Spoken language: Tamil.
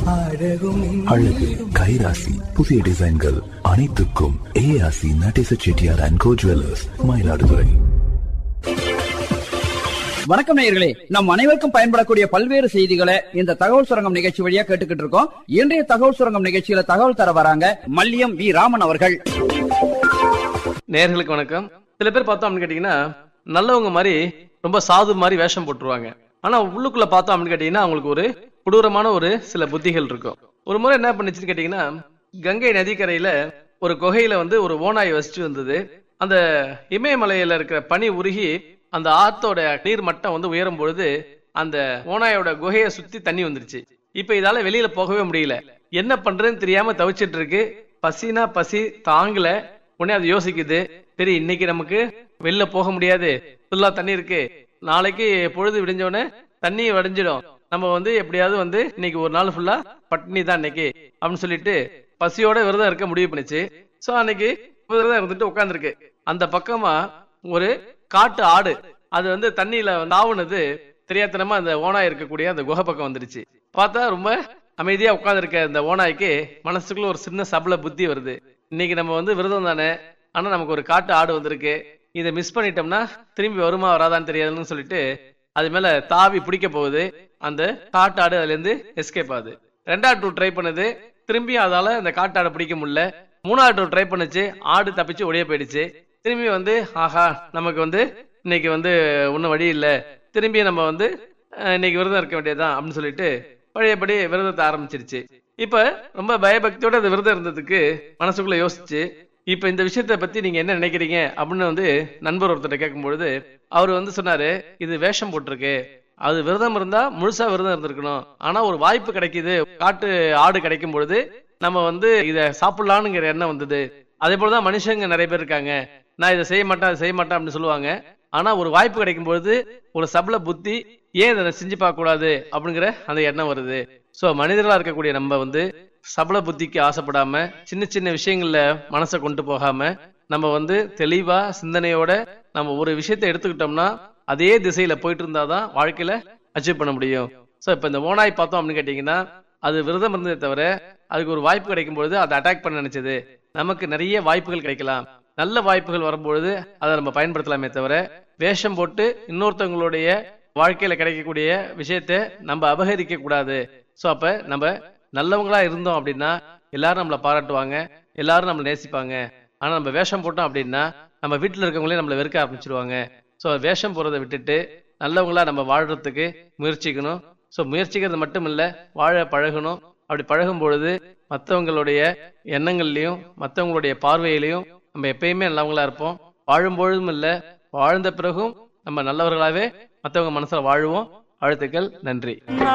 அழகு கைராசி புதிய டிசைன்கள் அனைத்துக்கும் ஏஆசி Natesa Chettiar and co jewellers Mayiladuthurai வணக்கம் நேயர்களே நம் அனைவருக்கும் பயன்படக்கூடிய பல்வேறு செய்திகளை இந்த தகவல் சுரங்கம் நிகழ்ச்சி வழியா கேட்டுக்கிட்டு இருக்கோம் இன்றைய தகவல் சுரங்கம் நிகழ்ச்சியில தகவல் தர வராங்க மல்லியம் வி ராமன் அவர்கள் நேர்களுக்கு வணக்கம் சில பேர் பார்த்தோம் அப்படின்னு கேட்டீங்கன்னா நல்லவங்க மாதிரி ரொம்ப சாது மாதிரி வேஷம் போட்டுருவாங்க ஆனா உள்ளுக்குள்ள பார்த்தோம் அப்படின்னு கேட்டீங்கன்னா அவங்களுக்கு ஒரு கொடூரமான ஒரு சில புத்திகள் இருக்கும் ஒரு முறை என்ன பண்ணுச்சுன்னு கேட்டீங்கன்னா கங்கை நதிக்கரையில ஒரு குகையில வந்து ஒரு ஓனாய் வசிச்சு வந்தது அந்த இமயமலையில இருக்கிற பனி உருகி அந்த ஆத்தோட நீர் மட்டம் வந்து உயரும் பொழுது அந்த ஓனாயோட குகையை சுத்தி தண்ணி வந்துருச்சு இப்ப இதால வெளியில போகவே முடியல என்ன பண்றதுன்னு தெரியாம தவிச்சிட்டு இருக்கு பசினா பசி தாங்கல உடனே அது யோசிக்குது சரி இன்னைக்கு நமக்கு வெளில போக முடியாது ஃபுல்லா தண்ணி இருக்கு நாளைக்கு பொழுது விடிஞ்ச உடனே தண்ணி வடிஞ்சிடும் நம்ம வந்து எப்படியாவது வந்து இன்னைக்கு ஒரு நாள் ஃபுல்லா பட்டினி தான் இன்னைக்கு அப்படின்னு சொல்லிட்டு பசியோட விரதம் இருக்க முடிவு பண்ணுச்சு சோ அன்னைக்கு விரதம் இருந்துட்டு உட்காந்துருக்கு அந்த பக்கமா ஒரு காட்டு ஆடு அது வந்து தண்ணியில தாவுனது தெரியாத்தனமா அந்த ஓனாய் இருக்கக்கூடிய அந்த குகை பக்கம் வந்துருச்சு பார்த்தா ரொம்ப அமைதியா உட்கார்ந்திருக்க இந்த ஓனாய்க்கு மனசுக்குள்ள ஒரு சின்ன சபல புத்தி வருது இன்னைக்கு நம்ம வந்து விரதம் தானே ஆனா நமக்கு ஒரு காட்டு ஆடு வந்திருக்கு இதை மிஸ் பண்ணிட்டோம்னா திரும்பி வருமா வராதான்னு தெரியாதுன்னு சொல்லிட்டு அது மேல தாவி பிடிக்க போகுது அந்த காட்டாடு அதுல இருந்து எஸ்கேப் ஆகுது ரெண்டாவது டூ ட்ரை பண்ணுது திரும்பியும் அதால அந்த காட்டாடை பிடிக்க முடியல மூணாவது டூ ட்ரை பண்ணுச்சு ஆடு தப்பிச்சு ஒடிய போயிடுச்சு திரும்பி வந்து ஆஹா நமக்கு வந்து இன்னைக்கு வந்து ஒன்றும் வழி இல்லை திரும்பி நம்ம வந்து அஹ், இன்னைக்கு விரதம் இருக்க வேண்டியதுதான் அப்படின்னு சொல்லிட்டு பழையபடி விரதத்தை ஆரம்பிச்சிருச்சு இப்ப ரொம்ப பயபக்தியோட அந்த விரதம் இருந்ததுக்கு மனசுக்குள்ள யோசிச்சு இப்ப இந்த விஷயத்த பத்தி நீங்க என்ன நினைக்கிறீங்க அப்படின்னு வந்து நண்பர் ஒருத்தர் கேட்கும்பொழுது அவர் வந்து சொன்னாரு இது வேஷம் போட்டிருக்கு அது விரதம் இருந்தா முழுசா விரதம் இருந்திருக்கணும் ஆனா ஒரு வாய்ப்பு கிடைக்குது காட்டு ஆடு கிடைக்கும் பொழுது நம்ம வந்து இத சாப்பிடலாம்னுங்கிற எண்ணம் வந்தது அதே போலதான் மனுஷங்க நிறைய பேர் இருக்காங்க நான் இதை செய்ய மாட்டேன் அதை செய்ய மாட்டேன் அப்படின்னு சொல்லுவாங்க ஆனா ஒரு வாய்ப்பு கிடைக்கும் பொழுது ஒரு சபல புத்தி ஏன் இதை செஞ்சு பார்க்க கூடாது அப்படிங்கிற அந்த எண்ணம் வருது சோ மனிதர்களா இருக்கக்கூடிய நம்ம வந்து சபல புத்திக்கு ஆசைப்படாம சின்ன சின்ன விஷயங்கள்ல மனசை கொண்டு போகாம நம்ம வந்து தெளிவா சிந்தனையோட நம்ம ஒரு விஷயத்தை எடுத்துக்கிட்டோம்னா அதே திசையில போயிட்டு இருந்தாதான் வாழ்க்கையில அச்சீவ் பண்ண முடியும் சோ இப்ப இந்த ஓனாய் பார்த்தோம் அப்படின்னு கேட்டீங்கன்னா அது விரதம் இருந்ததே தவிர அதுக்கு ஒரு வாய்ப்பு கிடைக்கும் பொழுது அதை அட்டாக் பண்ண நினைச்சது நமக்கு நிறைய வாய்ப்புகள் கிடைக்கலாம் நல்ல வாய்ப்புகள் வரும்பொழுது அதை நம்ம பயன்படுத்தலாமே தவிர வேஷம் போட்டு இன்னொருத்தவங்களுடைய வாழ்க்கையில கிடைக்கக்கூடிய விஷயத்த நம்ம அபகரிக்க கூடாது சோ அப்ப நம்ம நல்லவங்களா இருந்தோம் அப்படின்னா எல்லாரும் நம்மளை பாராட்டுவாங்க எல்லாரும் நம்மளை நேசிப்பாங்க ஆனா நம்ம வேஷம் போட்டோம் அப்படின்னா நம்ம வீட்டுல இருக்கவங்களே நம்மளை வெறுக்க ஆரம்பிச்சிருவாங்க சோ வேஷம் போறதை விட்டுட்டு நல்லவங்களா நம்ம வாழ்றதுக்கு முயற்சிக்கணும் சோ முயற்சிக்கிறது மட்டும் இல்ல வாழ பழகணும் அப்படி பழகும் பொழுது மற்றவங்களுடைய எண்ணங்கள்லயும் மற்றவங்களுடைய பார்வையிலையும் நம்ம எப்பயுமே நல்லவங்களா இருப்போம் வாழும் பொழுதும் இல்ல வாழ்ந்த பிறகும் நம்ம நல்லவர்களாவே மற்றவங்க மனசுல வாழுவோம் வாழ்த்துக்கள் நன்றி